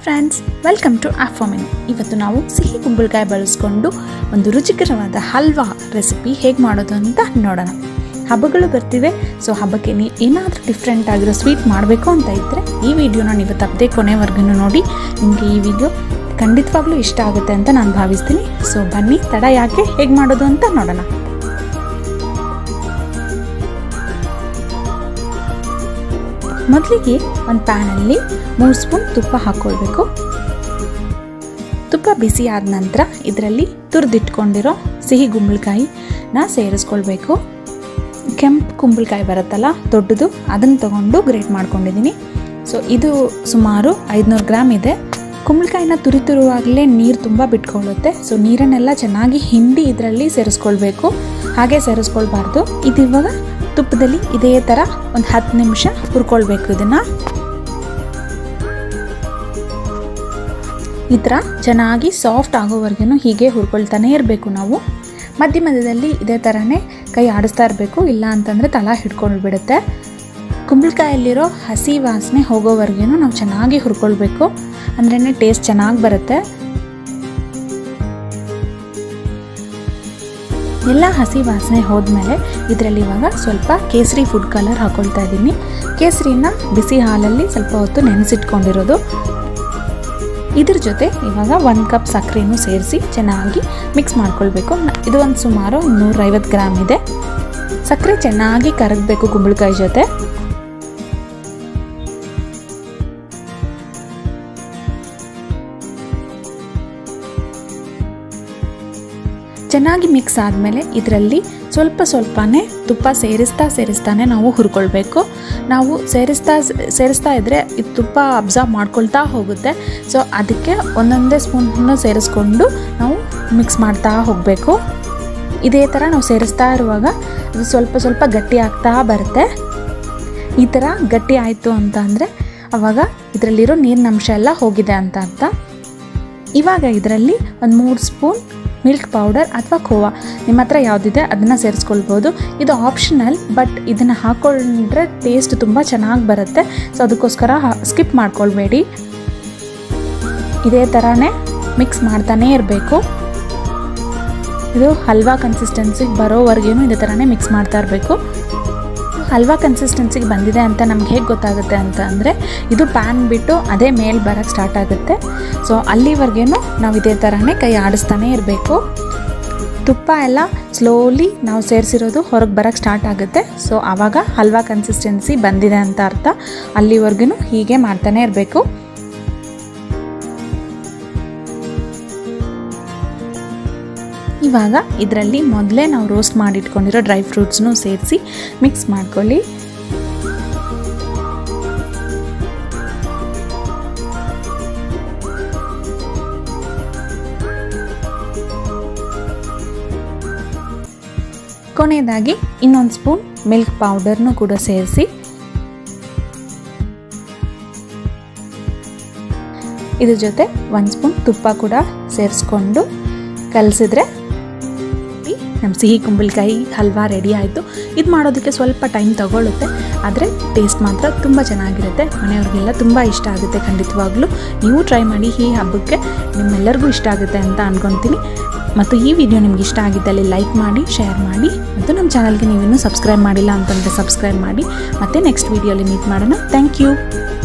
friends welcome to ಆಫಾಮಿನ್ ಇವತ್ತು ನಾವು ಸಿಹಿ ಕುಂಬಳಕಾಯಿ ಬಳಸ್ಕೊಂಡು ಒಂದು ರುಚಿಕರವಾದ ಹಲ್ವಾ ರೆಸಿಪಿ ಹೇಗೆ ಮಾಡೋದು ಅಂತ ನೋಡೋಣ ಹಬ್ಬಗಳು ಬರ್ತಿವೆ ಸೊ ಹಬ್ಬಕ್ಕೆ ನೀವು ಏನಾದರೂ ಡಿಫ್ರೆಂಟ್ ಆಗಿರೋ ಸ್ವೀಟ್ ಮಾಡಬೇಕು ಅಂತ ಇದ್ದರೆ ಈ ವಿಡಿಯೋನ ನೀವು ತಪ್ಪದೆ ಕೊನೆವರೆಗೂ ನೋಡಿ ನಿಮಗೆ ಈ ವಿಡಿಯೋ ಖಂಡಿತವಾಗ್ಲೂ ಇಷ್ಟ ಆಗುತ್ತೆ ಅಂತ ನಾನು ಭಾವಿಸ್ತೀನಿ ಸೊ ಬನ್ನಿ ತಡ ಯಾಕೆ ಹೇಗೆ ಮಾಡೋದು ಅಂತ ನೋಡೋಣ ಮೊದಲಿಗೆ ಒಂದು ಪ್ಯಾನಲ್ಲಿ ಮೂರು ಸ್ಪೂನ್ ತುಪ್ಪ ಹಾಕ್ಕೊಳ್ಬೇಕು ತುಪ್ಪ ಬಿಸಿ ಆದ ನಂತರ ಇದರಲ್ಲಿ ತುರಿದಿಟ್ಕೊಂಡಿರೋ ಸಿಹಿ ಗುಂಬಳಕಾಯಿನ ಸೇರಿಸ್ಕೊಳ್ಬೇಕು ಕೆಂಪು ಕುಂಬಳಕಾಯಿ ಬರುತ್ತಲ್ಲ ದೊಡ್ಡದು ಅದನ್ನು ತಗೊಂಡು ಗ್ರೇಟ್ ಮಾಡ್ಕೊಂಡಿದ್ದೀನಿ ಸೊ ಇದು ಸುಮಾರು ಐದುನೂರು ಗ್ರಾಮ್ ಇದೆ ಕುಂಬಳಕಾಯಿನ ತುರಿತಿರುವಾಗಲೇ ನೀರು ತುಂಬ ಬಿಟ್ಕೊಳ್ಳುತ್ತೆ ಸೊ ನೀರನ್ನೆಲ್ಲ ಚೆನ್ನಾಗಿ ಹಿಂಡಿ ಇದರಲ್ಲಿ ಸೇರಿಸ್ಕೊಳ್ಬೇಕು ಹಾಗೆ ಸೇರಿಸ್ಕೊಳ್ಬಾರ್ದು ಇದು ಇವಾಗ ತುಪ್ಪದಲ್ಲಿ ಇದೇ ಥರ ಒಂದು ಹತ್ತು ನಿಮಿಷ ಹುರ್ಕೊಳ್ಬೇಕು ಇದನ್ನು ಈ ಥರ ಚೆನ್ನಾಗಿ ಸಾಫ್ಟ್ ಆಗೋವರೆಗೂ ಹೀಗೆ ಹುರ್ಕೊಳ್ತಾನೆ ಇರಬೇಕು ನಾವು ಮಧ್ಯ ಮಧ್ಯದಲ್ಲಿ ಇದೇ ಥರನೇ ಕೈ ಆಡಿಸ್ತಾ ಇರಬೇಕು ಇಲ್ಲ ಅಂತಂದರೆ ತಲ ಹಿಡ್ಕೊಂಡು ಬಿಡುತ್ತೆ ಕುಂಬಳಕಾಯಲ್ಲಿರೋ ಹಸಿ ವಾಸನೆ ಹೋಗೋವರೆಗೂ ನಾವು ಚೆನ್ನಾಗಿ ಹುರ್ಕೊಳ್ಬೇಕು ಅಂದ್ರೇ ಟೇಸ್ಟ್ ಚೆನ್ನಾಗಿ ಬರುತ್ತೆ ಎಲ್ಲ ಹಸಿ ವಾಸನೆ ಹೋದ್ಮೇಲೆ ಇದರಲ್ಲಿ ಇವಾಗ ಸ್ವಲ್ಪ ಕೇಸರಿ ಫುಡ್ ಕಲರ್ ಹಾಕೊಳ್ತಾ ಇದ್ದೀನಿ ಕೇಸರಿನ ಬಿಸಿ ಹಾಲಲ್ಲಿ ಸ್ವಲ್ಪ ಹೊತ್ತು ನೆನೆಸಿಟ್ಕೊಂಡಿರೋದು ಇದ್ರ ಜೊತೆ ಇವಾಗ ಒಂದು ಕಪ್ ಸಕ್ಕರೆನೂ ಸೇರಿಸಿ ಚೆನ್ನಾಗಿ ಮಿಕ್ಸ್ ಮಾಡ್ಕೊಳ್ಬೇಕು ಇದು ಒಂದು ಸುಮಾರು ನೂರೈವತ್ತು ಗ್ರಾಮ್ ಇದೆ ಸಕ್ಕರೆ ಚೆನ್ನಾಗಿ ಕರಗಬೇಕು ಕುಂಬಳಕಾಯಿ ಜೊತೆ ಚೆನ್ನಾಗಿ ಮಿಕ್ಸ್ ಆದಮೇಲೆ ಇದರಲ್ಲಿ ಸ್ವಲ್ಪ ಸ್ವಲ್ಪನೇ ತುಪ್ಪ ಸೇರಿಸ್ತಾ ಸೇರಿಸ್ತಾನೆ ನಾವು ಹುರ್ಕೊಳ್ಬೇಕು ನಾವು ಸೇರಿಸ್ತಾ ಸೇರಿಸ್ತಾ ಇದ್ದರೆ ಇದು ತುಪ್ಪ ಅಬ್ಸರ್ವ್ ಮಾಡ್ಕೊಳ್ತಾ ಹೋಗುತ್ತೆ ಸೊ ಅದಕ್ಕೆ ಒಂದೊಂದೇ ಸ್ಪೂನನ್ನು ಸೇರಿಸ್ಕೊಂಡು ನಾವು ಮಿಕ್ಸ್ ಮಾಡ್ತಾ ಹೋಗಬೇಕು ಇದೇ ಥರ ನಾವು ಸೇರಿಸ್ತಾ ಇರುವಾಗ ಅದು ಸ್ವಲ್ಪ ಸ್ವಲ್ಪ ಗಟ್ಟಿ ಆಗ್ತಾ ಬರುತ್ತೆ ಈ ಥರ ಗಟ್ಟಿ ಆಯಿತು ಅಂತ ಅಂದರೆ ಆವಾಗ ಇದರಲ್ಲಿರೋ ನೀರಿನ ಅಂಶ ಎಲ್ಲ ಹೋಗಿದೆ ಅಂತ ಅರ್ಥ ಇವಾಗ ಇದರಲ್ಲಿ ಒಂದು ಮೂರು ಸ್ಪೂನ್ ಮಿಲ್ಕ್ ಪೌಡರ್ ಅಥವಾ ಖೋವಾ ನಿಮ್ಮ ಹತ್ರ ಯಾವುದಿದೆ ಅದನ್ನು ಸೇರಿಸ್ಕೊಳ್ಬೋದು ಇದು ಆಪ್ಷನಲ್ ಬಟ್ ಇದನ್ನು ಹಾಕ್ಕೊಂಡ್ರೆ ಟೇಸ್ಟ್ ತುಂಬ ಚೆನ್ನಾಗಿ ಬರುತ್ತೆ ಸೊ ಅದಕ್ಕೋಸ್ಕರ ಸ್ಕಿಪ್ ಮಾಡ್ಕೊಳ್ಬೇಡಿ ಇದೇ ಥರನೇ ಮಿಕ್ಸ್ ಮಾಡ್ತಾನೇ ಇರಬೇಕು ಇದು ಹಲ್ವಾ ಕನ್ಸಿಸ್ಟೆನ್ಸಿಗೆ ಬರೋವರೆಗೂ ಇದೇ ಥರನೇ ಮಿಕ್ಸ್ ಮಾಡ್ತಾ ಇರಬೇಕು ಹಲ್ವಾ ಕನ್ಸಿಸ್ಟೆನ್ಸಿಗೆ ಬಂದಿದೆ ಅಂತ ನಮ್ಗೆ ಹೇಗೆ ಗೊತ್ತಾಗುತ್ತೆ ಅಂತ ಅಂದರೆ ಇದು ಪ್ಯಾನ್ ಬಿಟ್ಟು ಅದೇ ಮೇಲೆ ಬರೋಕ್ಕೆ ಸ್ಟಾರ್ಟ್ ಆಗುತ್ತೆ ಸೊ ಅಲ್ಲಿವರೆಗೂ ನಾವು ಇದೇ ಥರನೇ ಕೈ ಆಡಿಸ್ತಾನೆ ಇರಬೇಕು ತುಪ್ಪ ಎಲ್ಲ ಸ್ಲೋಲಿ ನಾವು ಸೇರಿಸಿರೋದು ಹೊರಗೆ ಬರೋಕ್ಕೆ ಸ್ಟಾರ್ಟ್ ಆಗುತ್ತೆ ಸೊ ಆವಾಗ ಹಲ್ವಾ ಕನ್ಸಿಸ್ಟೆನ್ಸಿ ಬಂದಿದೆ ಅಂತ ಅರ್ಥ ಅಲ್ಲಿವರೆಗೂ ಹೀಗೆ ಮಾಡ್ತಾನೆ ಇರಬೇಕು ಇವಾಗ ಇದರಲ್ಲಿ ಮೊದಲೇ ನಾವು ರೋಸ್ಟ್ ಮಾಡಿಟ್ಕೊಂಡಿರೋ ಡ್ರೈ ಫ್ರೂಟ್ಸ್ನು ಸೇರಿಸಿ ಮಿಕ್ಸ್ ಮಾಡ್ಕೊಳ್ಳಿ ಕೊನೆಯದಾಗಿ ಇನ್ನೊಂದು ಸ್ಪೂನ್ ಮಿಲ್ಕ್ ಪೌಡರ್ನು ಕೂಡ ಸೇರಿಸಿ ಇದ್ರ ಜೊತೆ ಒಂದು ಸ್ಪೂನ್ ತುಪ್ಪ ಕೂಡ ಸೇರಿಸ್ಕೊಂಡು ಕಲಸಿದ್ರೆ ನಮ್ಮ ಸಿಹಿ ಕುಂಬಳಕಾಯಿ ಹಲ್ವಾ ರೆಡಿ ಆಯಿತು ಇದು ಮಾಡೋದಕ್ಕೆ ಸ್ವಲ್ಪ ಟೈಮ್ ತಗೊಳ್ಳುತ್ತೆ ಆದರೆ ಟೇಸ್ಟ್ ಮಾತ್ರ ತುಂಬ ಚೆನ್ನಾಗಿರುತ್ತೆ ಮನೆಯವ್ರಿಗೆಲ್ಲ ತುಂಬ ಇಷ್ಟ ಆಗುತ್ತೆ ಖಂಡಿತವಾಗ್ಲೂ ನೀವು ಟ್ರೈ ಮಾಡಿ ಈ ಹಬ್ಬಕ್ಕೆ ನಿಮ್ಮೆಲ್ಲರಿಗೂ ಇಷ್ಟ ಆಗುತ್ತೆ ಅಂತ ಅಂದ್ಕೊತೀನಿ ಮತ್ತು ಈ ವಿಡಿಯೋ ನಿಮ್ಗೆ ಇಷ್ಟ ಆಗಿದ್ದಲ್ಲಿ ಲೈಕ್ ಮಾಡಿ ಶೇರ್ ಮಾಡಿ ಮತ್ತು ನಮ್ಮ ಚಾನಲ್ಗೆ ನೀವಿನ್ನೂ ಸಬ್ಸ್ಕ್ರೈಬ್ ಮಾಡಿಲ್ಲ ಅಂತಂದರೆ ಸಬ್ಸ್ಕ್ರೈಬ್ ಮಾಡಿ ಮತ್ತು ನೆಕ್ಸ್ಟ್ ವೀಡಿಯೋಲಿ ಮೀಟ್ ಮಾಡೋಣ ಥ್ಯಾಂಕ್ ಯು